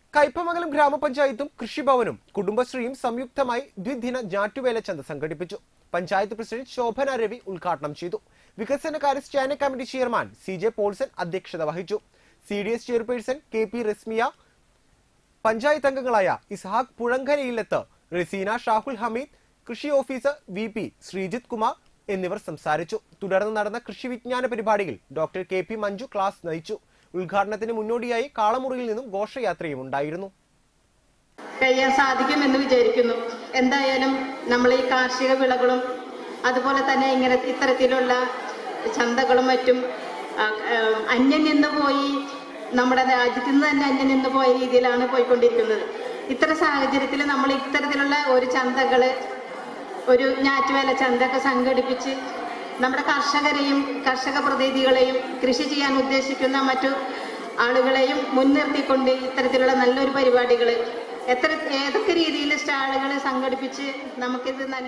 കയ്പമംഗലം ഗ്രാമപഞ്ചായത്തും കൃഷിഭവനും കുടുംബശ്രീയും സംയുക്തമായി ദ്വിദിന ഞാറ്റുവേല ചന്ത സംഘടിപ്പിച്ചു പഞ്ചായത്ത് പ്രസിഡന്റ് ശോഭന രവി ഉദ്ഘാടനം ചെയ്തു വികസനകാര്യ standing committee chairman C J Paulson അധ്യക്ഷത വഹിച്ചു C D S chairperson K P Rasmiya panchayat അംഗങ്ങളായ ഇസ്ഹാഖ് പുഴങ്കരയിലെത്ത് റസീന ഷാഹുൽ ഹമീദ് കൃഷി officer V P Sreejith Kumar എന്നിവർ സംസാരിച്ചു തുടർന്ന് നടന്ന കൃഷി വിജ്ഞാന പരിപാടിയിൽ doctor K P Manju class നയിച്ചു ഉദ്ഘാടനത്തിന് മുന്നോടിയായി കാളമുറിയിൽ നിന്നും ഘോഷയാത്രയും ഉണ്ടായിരുന്നു കഴിയാൻ സാധിക്കുമെന്ന് വിചാരിക്കുന്നു എന്തായാലും നമ്മൾ ഈ കാർഷിക വിളകളും അതുപോലെ തന്നെ ഇങ്ങനെ ഇത്തരത്തിലുള്ള ചന്തകളും മറ്റും ആ, ആ, അന്യം നിന്ന് പോയി നമ്മുടെ രാജ്യത്ത് നിന്ന് തന്നെ അന്യം നിന്ന് പോയ രീതിയിലാണ് പോയിക്കൊണ്ടിരിക്കുന്നത് ഇത്തരം സാഹചര്യത്തിൽ നമ്മൾ ഇത്തരത്തിലുള്ള ഒരു ചന്തകള് ഒരു ഞാറ്റുവേല ചന്തയൊക്കെ സംഘടിപ്പിച്ച് നമ്മുടെ കർഷകരെയും കർഷക പ്രതിനിധികളെയും കൃഷി ചെയ്യാൻ ഉദ്ദേശിക്കുന്ന മറ്റു ആളുകളെയും മുൻനിർത്തിക്കൊണ്ട് ഇത്തരത്തിലുള്ള നല്ലൊരു പരിപാടികൾ എത്ര ഏതൊക്കെ രീതിയിൽ സ്റ്റാളുകൾ സംഘടിപ്പിച്ച് നമുക്കിത് നല്ല